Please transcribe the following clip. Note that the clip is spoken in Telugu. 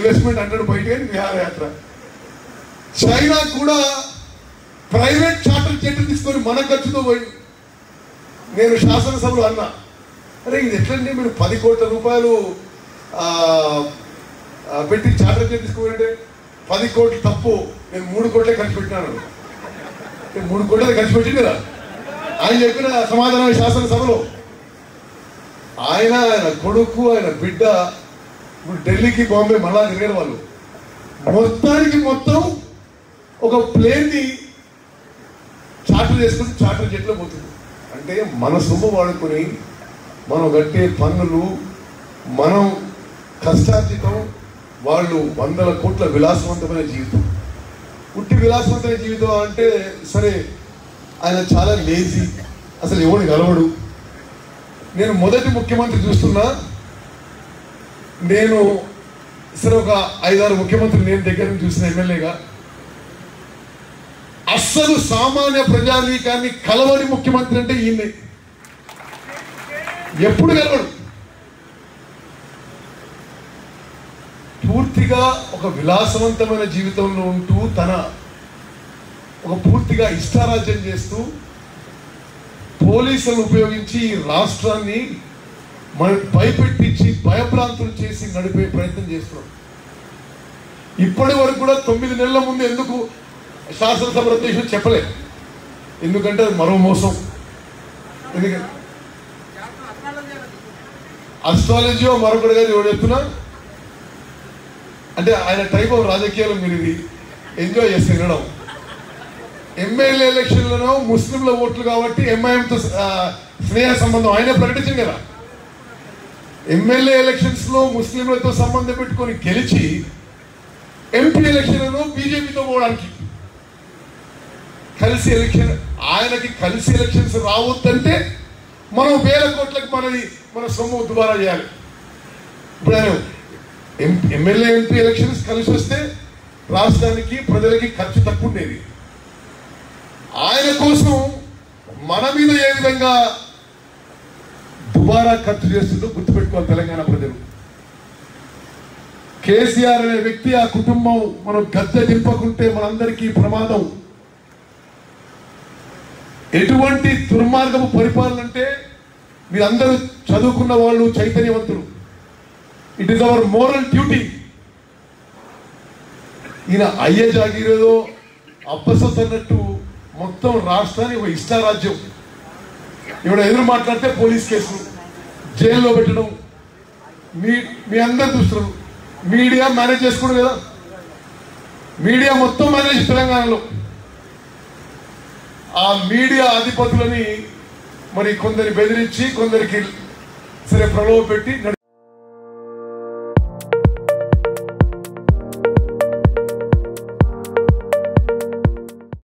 ఇన్వెస్ట్మెంట్ అంటాడు బయట కానీ విహారయాత్ర చైనా కూడా ప్రైవేట్ చార్టర్ జెట్ తీసుకొని మన ఖర్చుతో పోయి నేను శాసనసభలో అన్నా అరే ఇది ఎట్లండి మీరు పది కోట్ల రూపాయలు ఆ, ఆ, పెట్టి చార్టర్ జెట్ తీసుకోవాలంటే పది కోట్లు తప్పు నేను మూడు కోట్లే ఖర్చు పెట్టినాను నేను మూడు కోట్లే ఖర్చు పెట్టింది కదా ఆయన చెప్పిన సమాధానం శాసనసభలో ఆయన ఆయన కొడుకు ఆయన బిడ్డ ఇప్పుడు ఢిల్లీకి బాంబే మళ్ళా తిరిగారు వాళ్ళు మొత్తానికి మొత్తం ఒక ప్లేన్ ని చార్టర్ చేసుకుని చార్టర్ జెట్లో పోతుంది అంటే మన సొమ్ము వాడుకొని మనం కట్టే పన్నులు మనం కష్టార్జితం వాళ్ళు వందల కోట్ల విలాసవంతమైన జీవితం పుట్టి విలాసవంతమైన జీవితం అంటే సరే ఆయన చాలా లేజీ అసలు ఎవడు గలవడు నేను మొదటి ముఖ్యమంత్రి చూస్తున్నా నేను సరే ఒక ఐదారు ముఖ్యమంత్రి నేను దగ్గర నుంచి చూసిన ఎమ్మెల్యేగా అస్సలు సామాన్య ప్రజానీకాన్ని కలవని ముఖ్యమంత్రి అంటే ఈయనే ఎప్పుడు కలవడు పూర్తిగా ఒక విలాసవంతమైన జీవితంలో ఉంటూ తన ఒక పూర్తిగా ఇష్టారాజ్యం చేస్తూ పోలీసులను ఉపయోగించి ఈ రాష్ట్రాన్ని మన భయపెట్టించి భయభ్రాంతులు చేసి నడిపే ప్రయత్నం చేస్తున్నాం ఇప్పటి వరకు కూడా తొమ్మిది నెలల ముందు ఎందుకు శాసనసభ రద్దు చెప్పలేదు ఎందుకంటే అది మరో మోసం ఎందుకంటే అస్ట్రాలజీ మరొకటి గారు ఎవరు చెప్తున్నా అంటే ఆయన టైప్ ఆఫ్ రాజకీయాలు మీరు ఇది ఎంజాయ్ చేసి వినడం ఎమ్మెల్యే ఎలక్షన్లలో ముస్లింల ఓట్లు కాబట్టి ఎంఐఎంతో స్నేహ సంబంధం ఆయనే ప్రకటించింది కదా ఎమ్మెల్యే ఎలక్షన్స్ లో ముస్లింలతో సంబంధం పెట్టుకొని గెలిచి ఎంపీ ఎలక్షన్లను బీజేపీతో పోవడానికి కలిసి ఎలక్షన్ ఆయనకి కలిసి ఎలక్షన్స్ రావద్దంటే మనం వేల కోట్లకు మనది మన సొమ్ము దుబారా చేయాలి ఇప్పుడు ఆయన ఎం- ఎమ్మెల్యే ఎంపీ ఎలక్షన్స్ కలిసి వస్తే రాష్ట్రానికి ప్రజలకి ఖర్చు తక్కువ ఉండేది ఆయన కోసం మన మీద ఏ విధంగా దుబారా ఖర్చు చేస్తుందో గుర్తుపెట్టుకోవాలి తెలంగాణ ప్రజలు కేసీఆర్ అనే వ్యక్తి ఆ కుటుంబం మనం గద్దె దింపకుంటే మనందరికీ ప్రమాదం ఎటువంటి దుర్మార్గపు పరిపాలన అంటే మీరందరూ చదువుకున్న వాళ్ళు చైతన్యవంతులు it is our moral duty ఈయన అయ్యే జాగీరేదో అప్పసస్ అన్నట్టు మొత్తం రాష్ట్రాన్ని ఒక ఇష్టారాజ్యం ఇప్పుడు ఎదురు మాట్లాడితే పోలీస్ కేసు జైల్లో పెట్టడం మీ మీ అందరు చూస్తున్నారు మీడియా మేనేజ్ చేసుకోండి కదా మీడియా మొత్తం మేనేజ్ తెలంగాణలో ఆ మీడియా అధిపతులని మరి కొందరి బెదిరించి కొందరికి సరే ప్రలోభ పెట్టి నడిపి